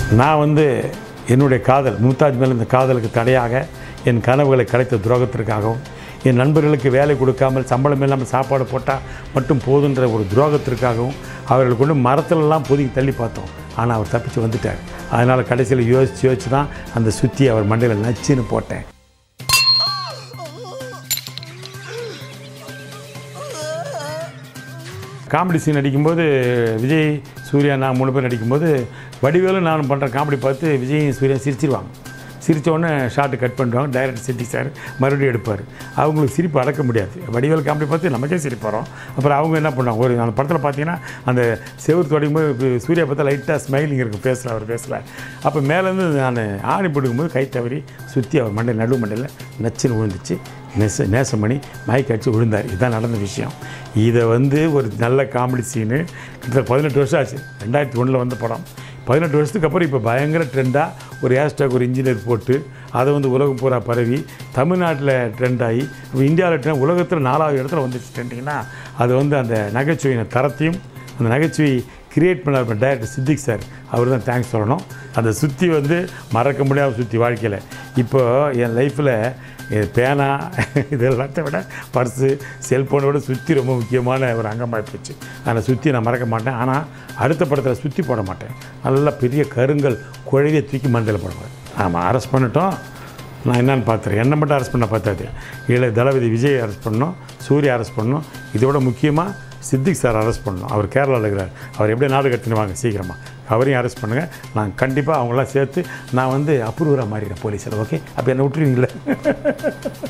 நான் வந்து என்னுடைய காதல் மும்தாஜ் மேல் இந்த காதலுக்கு தடையாக என் கனவுகளை கிடைத்த துரோகத்திற்காகவும் என் நண்பர்களுக்கு வேலை கொடுக்காமல் சம்பளம் இல்லாமல் சாப்பாடு போட்டால் மட்டும் போதுன்ற ஒரு துரோகத்திற்காகவும் அவர்கள் கொண்டு மரத்துலலாம் பொதுக்கி தள்ளி பார்த்தோம் ஆனால் அவர் தப்பிச்சு வந்துட்டார் அதனால் கடைசியில் யோசித்து யோசித்து தான் அந்த சுற்றி அவர் மண்டையில் நச்சுன்னு போட்டேன் காமெடி சீன் நடிக்கும்போது விஜய் சூர்யா நான் மூணு பேர் நடிக்கும்போது வடிவேலும் நான் பண்ணுற காமெடி பார்த்து விஜய் சூர்யா சிரிச்சிருவாங்க சிரிச்ச உடனே ஷார்ட்டு கட் பண்ணுவாங்க டைரக்டர் சிட்டி சார் மறுபடியும் எடுப்பார் அவங்களுக்கு சிரிப்பு அடக்க முடியாது வடிவேல் காமெடி பார்த்து நமக்கே சிரிப்பு வரும் அப்புறம் அவங்க என்ன பண்ணுவாங்க ஒரு அந்த படத்தில் பார்த்தீங்கன்னா அந்த செவுறு தொடங்கும் போது சூர்யா பார்த்தா லைட்டாக ஸ்மைலிங் இருக்கும் பேசல அவர் பேசல அப்போ மேலேருந்து நான் ஆணி போடுக்கும்போது கை தவறி சுற்றி அவர் மண்டையில் நடு மண்டையில் நச்சுன்னு விழுந்துச்சு நெச நேசமணி மயக்க அடிச்சு விழுந்தார் இதுதான் நடந்த விஷயம் இதை வந்து ஒரு நல்ல காமெடி சீனு கிட்டத்தட்ட பதினெட்டு வருஷம் ஆச்சு ரெண்டாயிரத்தி ஒன்றில் வந்த படம் பதினெட்டு வருஷத்துக்கு அப்புறம் இப்போ பயங்கர ட்ரெண்டாக ஒரு ஹேஷ்டாக் ஒரு இன்ஜினியர் போட்டு அதை வந்து உலகம் பூரா பரவி தமிழ்நாட்டில் ட்ரெண்ட் ஆகி இப்போ இந்தியாவில் ட்ரெண்ட் உலகத்தில் நாலாவது இடத்துல வந்துச்சு ட்ரெண்டிங்கன்னா அது வந்து அந்த நகைச்சுவையின் தரத்தையும் அந்த நகைச்சுவை கிரியேட் பண்ண டைரக்டர் சித்திக் சார் அவர் தான் தேங்க்ஸ் சொல்லணும் அந்த சுற்றி வந்து மறக்க முடியாத சுற்றி வாழ்க்கையில் இப்போ என் லைஃப்பில் பேனா இது எல்லாத்தையும் விட பர்ஸு செல்ஃபோனை விட சுற்றி ரொம்ப முக்கியமான ஒரு அங்கமாக போச்சு அதை சுற்றி நான் மறக்க மாட்டேன் ஆனால் அடுத்த படத்தில் சுற்றி போட மாட்டேன் நல்லா பெரிய கருங்கல் குழவியை தூக்கி மண்டையில் போடுவேன் ஆமாம் அரெஸ்ட் பண்ணிட்டோம் நான் என்னன்னு பார்த்துறேன் என்னை மட்டும் அரெஸ்ட் பண்ண பார்த்தாது இளைய தளபதி விஜய் அரெஸ்ட் பண்ணோம் சூர்யா அரெஸ்ட் பண்ணோம் இதோட முக்கியமாக சித்திக் சார் அரெஸ்ட் பண்ணணும் அவர் கேரளாவில் இருக்கிறார் அவர் எப்படியே நாடு கடத்தினு வாங்க சீக்கிரமாக அவரையும் அரெஸ்ட் பண்ணுங்கள் நான் கண்டிப்பாக அவங்களாம் சேர்த்து நான் வந்து அப்ரூவராக மாறிடுறேன் போலீஸில் ஓகே அப்போ என்னை விட்டுருவீங்களே